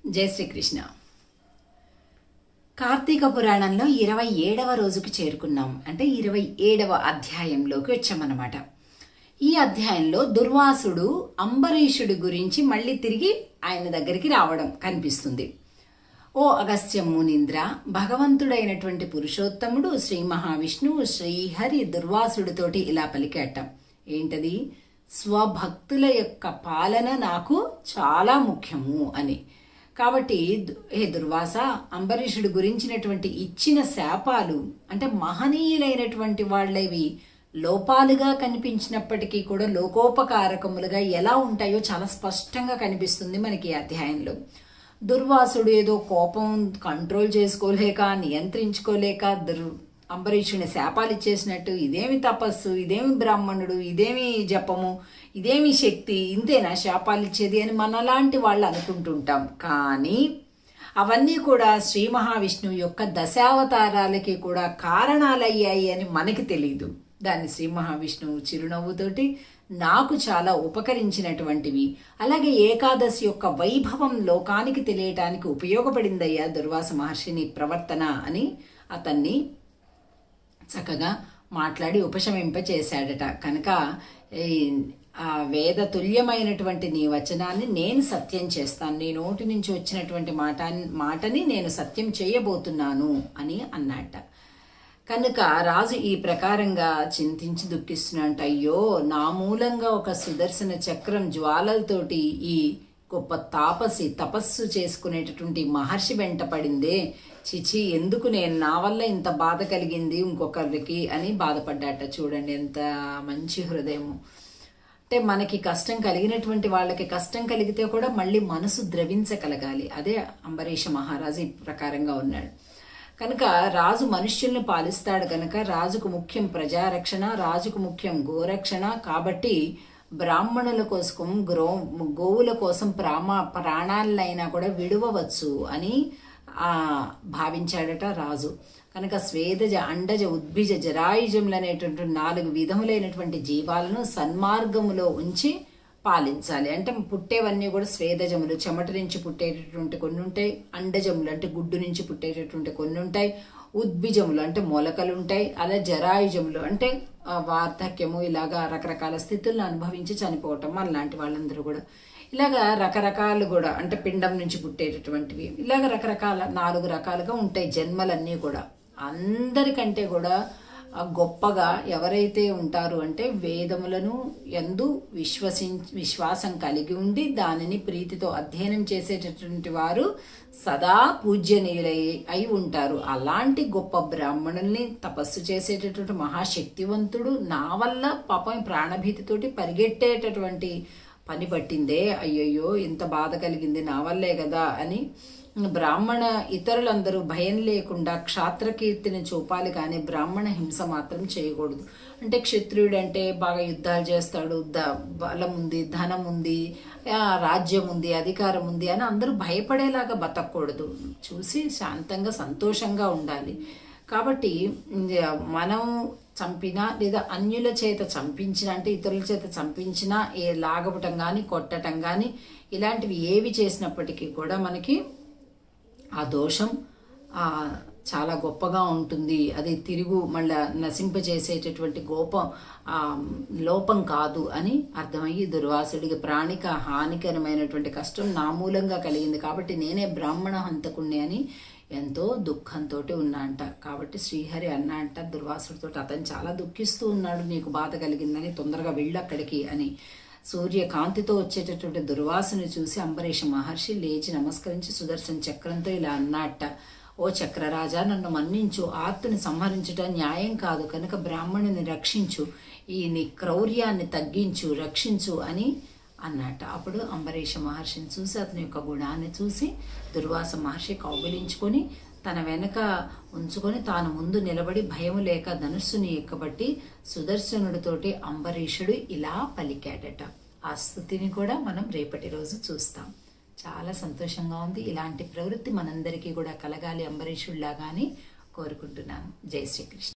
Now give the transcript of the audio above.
జై శ్రీకృష్ణ కార్తీక పురాణంలో ఇరవై ఏడవ రోజుకి చేరుకున్నాం అంటే ఇరవై ఏడవ అధ్యాయంలోకి వచ్చామన్నమాట ఈ అధ్యాయంలో దుర్వాసుడు అంబరీషుడి గురించి మళ్ళీ తిరిగి ఆయన దగ్గరికి రావడం కనిపిస్తుంది ఓ అగస్త్య మునీంద్ర భగవంతుడైనటువంటి పురుషోత్తముడు శ్రీ మహావిష్ణువు శ్రీహరి దుర్వాసుడితోటి ఇలా పలికేట ఏంటది స్వభక్తుల యొక్క పాలన నాకు చాలా ముఖ్యము అని కాబట్టి దు- హే దుర్వాస అంబరీషుడి గురించినటువంటి ఇచ్చిన శాపాలు అంటే మహనీయులైనటువంటి వాళ్ళవి లోపాలుగా కనిపించినప్పటికీ కూడా లోకోపకారకములుగా ఎలా ఉంటాయో చాలా స్పష్టంగా కనిపిస్తుంది మనకి ఈ అధ్యాయంలో దుర్వాసుడు ఏదో కోపం కంట్రోల్ చేసుకోలేక నియంత్రించుకోలేక దుర్ అంబరీషుని శాపాలు ఇచ్చేసినట్టు ఇదేమి తపస్సు ఇదేమి బ్రాహ్మణుడు ఇదేమి జపము ఇదేమి శక్తి ఇంతేనా శాపాలు ఇచ్చేది అని మనలాంటి వాళ్ళు అనుకుంటుంటాం కానీ అవన్నీ కూడా శ్రీ మహావిష్ణువు యొక్క దశావతారాలకి కూడా కారణాలయ్యాయి అని మనకి తెలియదు దాన్ని శ్రీ మహావిష్ణువు చిరునవ్వుతోటి నాకు చాలా ఉపకరించినటువంటివి అలాగే ఏకాదశి యొక్క వైభవం లోకానికి తెలియటానికి ఉపయోగపడిందయ్యా దుర్వాస మహర్షిని ప్రవర్తన అని అతన్ని చక్కగా మాట్లాడి ఉపశమింపచేశాడట కనుక ఈ ఆ వేద తుల్యమైనటువంటి నీ వచనాన్ని నేను సత్యం చేస్తాను నీ నోటి నుంచి వచ్చినటువంటి మాట మాటని నేను సత్యం చేయబోతున్నాను అని అన్నట్ట కనుక రాజు ఈ ప్రకారంగా చింతించి దుఃఖిస్తున్నట్టు అయ్యో నా మూలంగా ఒక సుదర్శన చక్రం జ్వాలలతోటి ఈ గొప్ప తాపసి తపస్సు చేసుకునేటటువంటి మహర్షి వెంట పడిందే చిచి ఎందుకు నేను నా వల్ల ఇంత బాధ కలిగింది ఇంకొకరికి అని బాధపడ్డాట చూడండి ఎంత మంచి హృదయము అంటే మనకి కష్టం కలిగినటువంటి వాళ్ళకి కష్టం కలిగితే కూడా మళ్ళీ మనసు ద్రవించగలగాలి అదే అంబరీష మహారాజు ఈ ప్రకారంగా ఉన్నాడు కనుక రాజు మనుష్యుల్ని పాలిస్తాడు కనుక రాజుకు ముఖ్యం ప్రజారక్షణ రాజుకు ముఖ్యం గోరక్షణ కాబట్టి బ్రాహ్మణుల కోసం గ్రో గోవుల కోసం ప్రామ ప్రాణాలైనా కూడా విడవవచ్చు అని ఆ భావించాడట రాజు కనుక స్వేదజ అండజ ఉద్భిజ జరాయుజములు అనేటువంటి నాలుగు విధములైనటువంటి జీవాలను సన్మార్గములో ఉంచి పాలించాలి అంటే పుట్టేవన్నీ కూడా స్వేదజములు చెమట నుంచి పుట్టేటటువంటి కొన్ని ఉంటాయి అండజములు అంటే గుడ్డు నుంచి పుట్టేటటువంటి కొన్ని ఉంటాయి ఉద్భిజములు అంటే మొలకలు ఉంటాయి అలా జరాయుజములు అంటే ఆ, వార్ధక్యము ఇలాగా రకరకాల స్థితులను అనుభవించి చనిపోవటం అలాంటి వాళ్ళందరూ కూడా ఇలాగా రకరకాలు కూడా అంటే పిండం నుంచి పుట్టేటటువంటివి ఇలాగ రకరకాల నాలుగు రకాలుగా ఉంటాయి జన్మలన్నీ కూడా అందరికంటే కూడా ఆ గొప్పగా ఎవరైతే ఉంటారు అంటే వేదములను ఎందు విశ్వసి విశ్వాసం కలిగి ఉండి దానిని ప్రీతితో అధ్యయనం చేసేటటువంటి వారు సదా పూజ్యనీయులై అయి ఉంటారు అలాంటి గొప్ప బ్రాహ్మణుల్ని తపస్సు చేసేటటువంటి మహాశక్తివంతుడు నా వల్ల పాపం ప్రాణభీతితోటి పరిగెట్టేటటువంటి పని పట్టిందే అయ్యయ్యో ఇంత బాధ కలిగింది నా వల్లే కదా అని బ్రాహ్మణ ఇతరులందరూ భయం లేకుండా క్షాత్రకీర్తిని చూపాలి కానీ బ్రాహ్మణ హింస మాత్రం చేయకూడదు అంటే క్షత్రియుడు అంటే బాగా యుద్ధాలు చేస్తాడు ద బలం ఉంది ధనం ఉంది ఆ, రాజ్యం ఉంది అధికారం ఉంది అని అందరూ భయపడేలాగా బతకూడదు చూసి శాంతంగా సంతోషంగా ఉండాలి కాబట్టి ఇంద- మనం చంపినా లేదా అన్యుల చేత చంపించిన అంటే ఇతరుల చేత చంపించినా ఏ లాగపటం కానీ కొట్టటం కానీ ఇలాంటివి ఏవి చేసినప్పటికీ కూడా మనకి ఆ దోషం ఆ, చాలా గొప్పగా ఉంటుంది అది తిరుగు మళ్ళా నశింపజేసేటటువంటి గోపం ఆ, లోపం కాదు అని అర్థమయ్యి దుర్వాసుడికి ప్రాణిక హానికరమైనటువంటి కష్టం నా మూలంగా కలిగింది కాబట్టి నేనే బ్రాహ్మణ హంతకుణ్ణి అని ఎంతో దుఃఖంతో ఉన్నా అంట కాబట్టి శ్రీహరి అన్న అంట దుర్వాసుడితో అతను చాలా దుఃఖిస్తూ ఉన్నాడు నీకు బాధ కలిగిందని తొందరగా వెళ్ళు అక్కడికి అని సూర్యకాంతితో వచ్చేటటువంటి దుర్వాసుని చూసి అంబరీష మహర్షి లేచి నమస్కరించి సుదర్శన చక్రంతో ఇలా అన్నట్ట ఓ చక్రరాజా నన్ను మన్నించు ఆర్తుని సంహరించుట న్యాయం కాదు కనుక బ్రాహ్మణుని రక్షించు ఈ నీ క్రౌర్యాన్ని తగ్గించు రక్షించు అని అన్నట్ట అప్పుడు అంబరీష మహర్షిని చూసి అతని యొక్క గుణాన్ని చూసి దుర్వాస మహర్షి కౌగిలించుకొని తన వెనక ఉంచుకొని తాను ముందు నిలబడి భయం లేక ధనుస్సుని ఎక్కబట్టి సుదర్శనుడితోటి అంబరీషుడు ఇలా పలికాడట ఆ స్థుతిని కూడా మనం రేపటి రోజు చూస్తాం చాలా సంతోషంగా ఉంది ఇలాంటి ప్రవృత్తి మనందరికీ కూడా కలగాలి అంబరీషుడిలాగా అని కోరుకుంటున్నాను జై శ్రీకృష్ణ